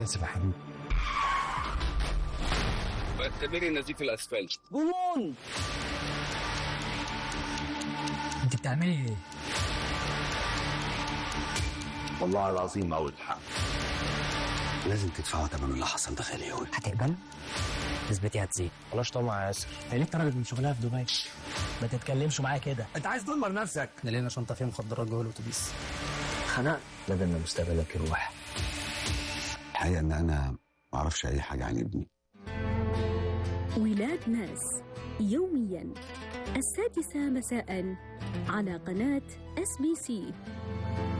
اسف يا حبيبي واعتبري نزيف الاسفلت جنون انت بتعملي ايه؟ والله العظيم اول حق لازم تدفعوا ثمن اللي حصل ده غالي قوي هتقبل؟ نسبتي هتزيد بلاش طمع يا ياسر هي ليه اتطردت من شغلها في دبي؟ ما تتكلمش معايا كده انت عايز تدمر نفسك احنا لقينا شنطه فيها مخدرات جوه الاتوبيس خنقت بدل ما مستقبلك يروح الحقيقه ان انا ما اعرفش اي حاجه عن ابني ولاد ناس يوميا السادسة مساء على قناة اس بي سي